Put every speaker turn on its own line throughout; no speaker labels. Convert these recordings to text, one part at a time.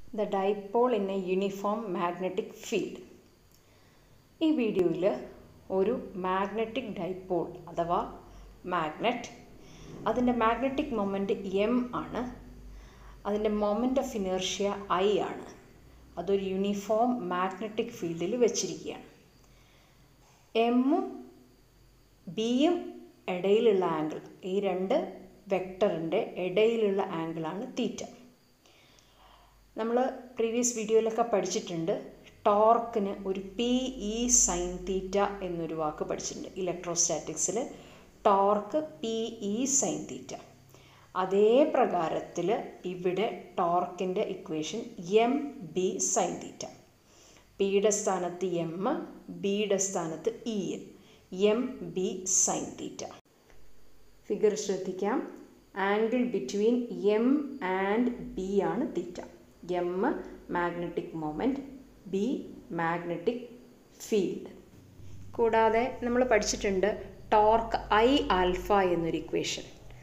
the dipole in a uniform magnetic field ഈ വീഡിയോയിൽ ഒരു മാഗ്നറ്റിക് ഡൈപോൾ അഥവാ മാഗ്നറ്റ് അതിൻ്റെ മാഗ്നറ്റിക് മൊമെൻറ്റ് എം ആണ് അതിൻ്റെ മൊമെൻറ്റ് ഓഫ് ഇനേർഷ്യ ഐ ആണ് അതൊരു യൂണിഫോം മാഗ്നറ്റിക് ഫീൽഡിൽ വെച്ചിരിക്കുകയാണ് എമ്മും ബിയും ഇടയിലുള്ള ആംഗിൾ ഈ രണ്ട് വെക്ടറിൻ്റെ ഇടയിലുള്ള ആംഗിളാണ് തീറ്റ നമ്മൾ പ്രീവിയസ് വീഡിയോയിലൊക്കെ പഠിച്ചിട്ടുണ്ട് ടോർക്കിന് ഒരു പി ഇ സൈൻ തീറ്റ എന്നൊരു വാക്ക് പഠിച്ചിട്ടുണ്ട് ഇലക്ട്രോസ്റ്റാറ്റിക്സിൽ torque P E sine theta അതേ പ്രകാരത്തിൽ ഇവിടെ ടോർക്കിൻ്റെ equation M B sine theta പിയുടെ സ്ഥാനത്ത് എം ബിയുടെ സ്ഥാനത്ത് E M B sine theta figure ശ്രദ്ധിക്കാം angle between M and B ആണ് theta M magnetic moment B magnetic field കൂടാതെ നമ്മൾ പഠിച്ചിട്ടുണ്ട് ടോർക്ക് ഐ ആൽഫ എന്നൊരു ഇക്വേഷൻ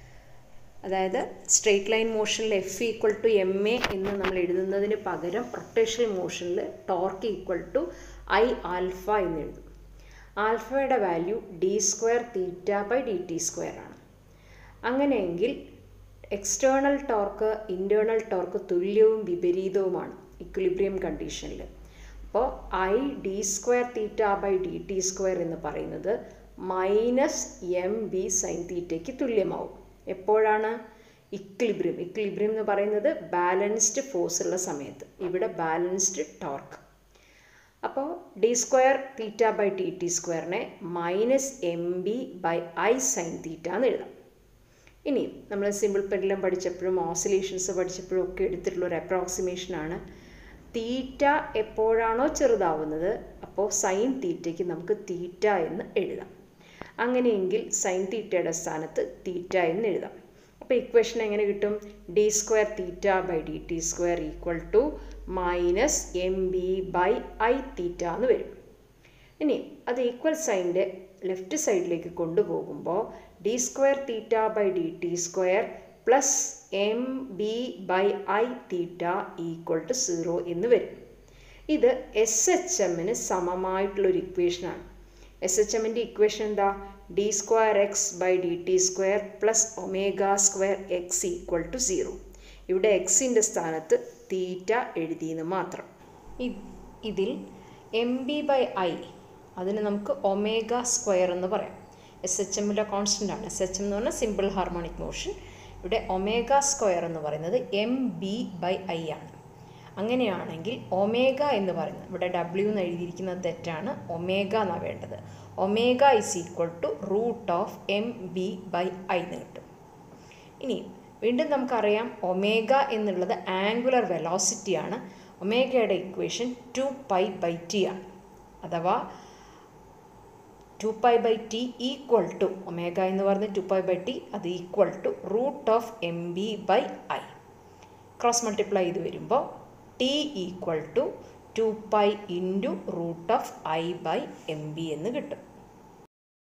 അതായത് സ്ട്രെയിറ്റ് ലൈൻ മോഷനിൽ F equal to M A എന്ന് നമ്മൾ എഴുതുന്നതിന് പകരം റൊട്ടേഷണൽ മോഷനിൽ torque equal to I alpha എന്ന് എഴുതും ആൽഫയുടെ value D square theta by D T square ആണ് അങ്ങനെയെങ്കിൽ എക്സ്റ്റേണൽ ടോർക്ക് ഇൻറ്റേർണൽ ടോർക്ക് തുല്യവും വിപരീതവുമാണ് ഇക്വിലിബ്രിയം കണ്ടീഷനിൽ അപ്പോൾ I D square theta by D T square എന്ന് പറയുന്നത് മൈനസ് എം ബി സൈൻ തീറ്റയ്ക്ക് തുല്യമാവും എപ്പോഴാണ് ഇക്വിലിബ്രിയം ഇക്വിലിബ്രിയം എന്ന് പറയുന്നത് ബാലൻസ്ഡ് ഫോഴ്സ് ഉള്ള സമയത്ത് ഇവിടെ ബാലൻസ്ഡ് ടോർക്ക് അപ്പോൾ D square theta by T T സ്ക്വയറിനെ minus M B by I sine theta എന്ന് എഴുതാം ഇനി നമ്മൾ സിമ്പിൾ പെൻഡലം പഠിച്ചപ്പോഴും ഓസിലേഷൻസ് പഠിച്ചപ്പോഴും ഒക്കെ എടുത്തിട്ടുള്ള ഒരു അപ്രോക്സിമേഷനാണ് തീറ്റ എപ്പോഴാണോ ചെറുതാവുന്നത് അപ്പോൾ സൈൻ തീറ്റയ്ക്ക് നമുക്ക് തീറ്റ എന്ന് എഴുതാം അങ്ങനെയെങ്കിൽ സൈൻ തീറ്റയുടെ സ്ഥാനത്ത് തീറ്റ എന്ന് എഴുതാം അപ്പോൾ ഇക്വേഷൻ എങ്ങനെ കിട്ടും D square theta by D T square equal to minus M B by I theta എന്ന് വരും ഇനി അത് ഈക്വൽ സൈൻ്റെ ലെഫ്റ്റ് സൈഡിലേക്ക് കൊണ്ടുപോകുമ്പോൾ D square theta by D T square plus M B by I theta equal to zero എന്ന് വരും ഇത് എസ് എച്ച് എമ്മിന് സമമായിട്ടുള്ളൊരു ഇക്വേഷനാണ് എസ് എച്ച് എമ്മിൻ്റെ ഇക്വേഷൻ എന്താ D square X by D T square plus omega square X equal to zero ഇവിടെ എക്സിൻ്റെ സ്ഥാനത്ത് തീറ്റ എഴുതിയെന്ന് മാത്രം ഇതിൽ എം ബി ബൈ ഐ അതിന് നമുക്ക് ഒമേഗ സ്ക്വയർ എന്ന് പറയാം എസ് എച്ച് എമ്മിലെ കോൺസ്റ്റൻ്റ് ആണ് എസ് എച്ച് എം എന്ന് പറഞ്ഞാൽ സിമ്പിൾ ഹാർമോണിക് മോഷൻ ഇവിടെ ഒമേഗ സ്ക്വയർ എന്ന് പറയുന്നത് എം ബി ബൈ ഐ ആണ് അങ്ങനെയാണെങ്കിൽ ഒമേഗ എന്ന് പറയുന്നത് ഇവിടെ ഡബ്ല്യു എന്ന് എഴുതിയിരിക്കുന്നത് തെറ്റാണ് ഒമേഗ എന്നാണ് വേണ്ടത് omega is equal to root of M B by I എന്ന് കിട്ടും ഇനി വീണ്ടും നമുക്കറിയാം ഒമേഗ എന്നുള്ളത് ആംഗുലർ വെലോസിറ്റിയാണ് ഒമേഗയുടെ equation two pi by T ആണ് അഥവാ two pi by T equal to omega എന്ന് പറഞ്ഞ് ടു പൈ ബൈ ടി അത് equal to root of M B by I cross multiply ചെയ്ത് വരുമ്പോൾ T equal to two pi into root of I by M B എന്ന് കിട്ടും